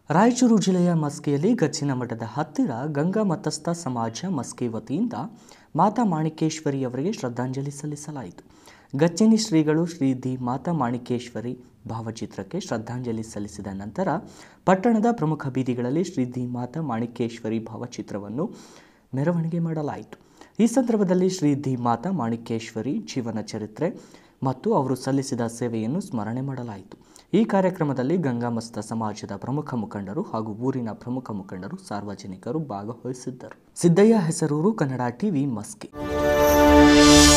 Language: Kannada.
ರಾಯಚೂರು ಜಿಲ್ಲೆಯ ಮಸ್ಕಿಯಲ್ಲಿ ಗಚ್ಚಿನ ಮಠದ ಹತ್ತಿರ ಗಂಗಾ ಮತಸ್ಥ ಸಮಾಜ ಮಸ್ಕಿ ವತಿಯಿಂದ ಮಾತಾ ಮಾಣಿಕೇಶ್ವರಿ ಅವರಿಗೆ ಶ್ರದ್ಧಾಂಜಲಿ ಸಲ್ಲಿಸಲಾಯಿತು ಗಚ್ಚಿನಿ ಶ್ರೀಗಳು ಶ್ರೀ ದಿ ಮಾತಾ ಮಾಣಿಕೇಶ್ವರಿ ಭಾವಚಿತ್ರಕ್ಕೆ ಶ್ರದ್ಧಾಂಜಲಿ ಸಲ್ಲಿಸಿದ ನಂತರ ಪಟ್ಟಣದ ಪ್ರಮುಖ ಬೀದಿಗಳಲ್ಲಿ ಶ್ರೀ ದಿ ಮಾತಾ ಮಾಣಿಕೇಶ್ವರಿ ಭಾವಚಿತ್ರವನ್ನು ಮೆರವಣಿಗೆ ಮಾಡಲಾಯಿತು ಈ ಸಂದರ್ಭದಲ್ಲಿ ಶ್ರೀ ದಿ ಮಾತಾ ಮಾಣಿಕೇಶ್ವರಿ ಜೀವನ ಚರಿತ್ರೆ ಮತ್ತು ಅವರು ಸಲ್ಲಿಸಿದ ಸೇವೆಯನ್ನು ಸ್ಮರಣೆ ಮಾಡಲಾಯಿತು ಈ ಕಾರ್ಯಕ್ರಮದಲ್ಲಿ ಗಂಗಾಮಸ್ತ ಸಮಾಜದ ಪ್ರಮುಖ ಮುಖಂಡರು ಹಾಗೂ ಊರಿನ ಪ್ರಮುಖ ಮುಖಂಡರು ಸಾರ್ವಜನಿಕರು ಭಾಗವಹಿಸಿದ್ದರು ಸಿದ್ದಯ್ಯ ಹೆಸರೂರು ಕನ್ನಡ ಟಿವಿ ಮಸ್ಕಿ